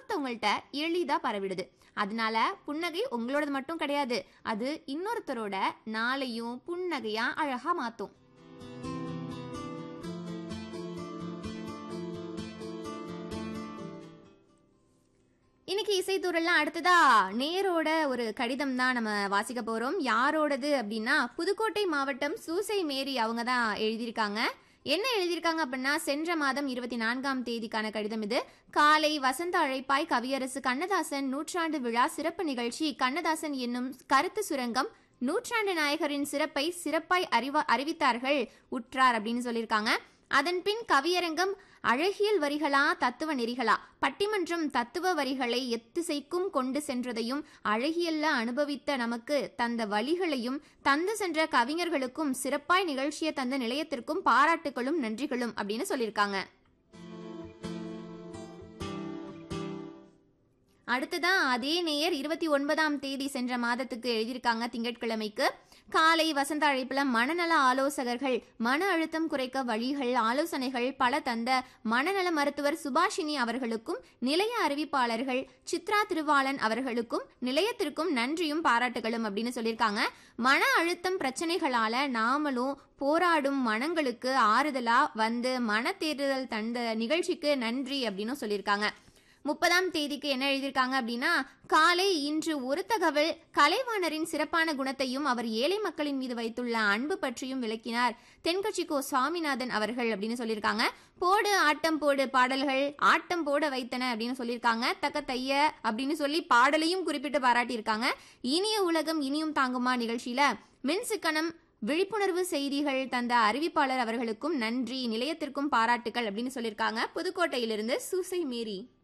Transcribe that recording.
இன்னொருத்தவங்கள்ட்ட எளிதா பரவிடுது அதனால புன்னகை உங்களோடது மட்டும் கிடையாது அது இன்னொருத்தரோட நாளையும் புன்னகையா அழகா மாத்தும் இன்னைக்கு இசைத்தூரெல்லாம் அடுத்ததா நேரோட ஒரு கடிதம் தான் நம்ம வாசிக்க போறோம் யாரோடது அப்படின்னா புதுக்கோட்டை மாவட்டம் சூசை மேரி அவங்க தான் எழுதியிருக்காங்க என்ன எழுதியிருக்காங்க அப்படின்னா சென்ற மாதம் இருபத்தி நான்காம் தேதிக்கான கடிதம் இது காலை வசந்த அழைப்பாய் கவியரசு கண்ணதாசன் நூற்றாண்டு விழா சிறப்பு நிகழ்ச்சி கண்ணதாசன் என்னும் கருத்து சுரங்கம் நூற்றாண்டு நாயகரின் சிறப்பை சிறப்பாய் அறிவா அறிவித்தார்கள் உற்றார் அப்படின்னு சொல்லியிருக்காங்க அதன் பின் கவியரங்கம் அழகியல் வரிகளா தத்துவ நெறிகளா பட்டிமன்றம் தத்துவ வரிகளை எத்திசைக்கும் கொண்டு சென்றதையும் அழகியல்ல அனுபவித்த நமக்கு தந்த வழிகளையும் தந்து சென்ற கவிஞர்களுக்கும் சிறப்பாய் நிகழ்ச்சியை தந்த நிலையத்திற்கும் பாராட்டுகளும் நன்றிகளும் அப்படின்னு சொல்லியிருக்காங்க அடுத்ததான் அதே நேயர் இருபத்தி ஒன்பதாம் தேதி சென்ற மாதத்துக்கு எழுதியிருக்காங்க திங்கட்கிழமைக்கு காலை வசந்த அழைப்புல மனநல ஆலோசகர்கள் மன அழுத்தம் குறைக்க வழிகள் ஆலோசனைகள் பல தந்த மனநல மருத்துவர் சுபாஷினி அவர்களுக்கும் நிலைய அறிவிப்பாளர்கள் சித்ரா திருவாளன் அவர்களுக்கும் நிலையத்திற்கும் நன்றியும் பாராட்டுகளும் அப்படின்னு சொல்லியிருக்காங்க மன அழுத்தம் பிரச்சனைகளால நாமளும் போராடும் மனங்களுக்கு ஆறுதலா வந்து மன தேர்தல் தந்த நிகழ்ச்சிக்கு நன்றி அப்படின்னு சொல்லியிருக்காங்க முப்பதாம் தேதிக்கு என்ன எழுதியிருக்காங்க அப்படின்னா காலை இன்று ஒரு தகவல் கலைவாணரின் சிறப்பான குணத்தையும் அவர் ஏழை மக்களின் மீது வைத்துள்ள அன்பு பற்றியும் விளக்கினார் தென்கட்சி கோ சுவாமிநாதன் அவர்கள் அப்படின்னு சொல்லியிருக்காங்க போடு ஆட்டம் போடு பாடல்கள் ஆட்டம் போட வைத்தன அப்படின்னு சொல்லியிருக்காங்க தக்க தைய அப்படின்னு சொல்லி பாடலையும் குறிப்பிட்டு பாராட்டியிருக்காங்க இனிய உலகம் இனியும் தாங்குமா நிகழ்ச்சியில மின் சிக்கனம் விழிப்புணர்வு செய்திகள் தந்த அறிவிப்பாளர் அவர்களுக்கும் நன்றி நிலையத்திற்கும் பாராட்டுகள் அப்படின்னு சொல்லியிருக்காங்க புதுக்கோட்டையிலிருந்து சூசை மேரி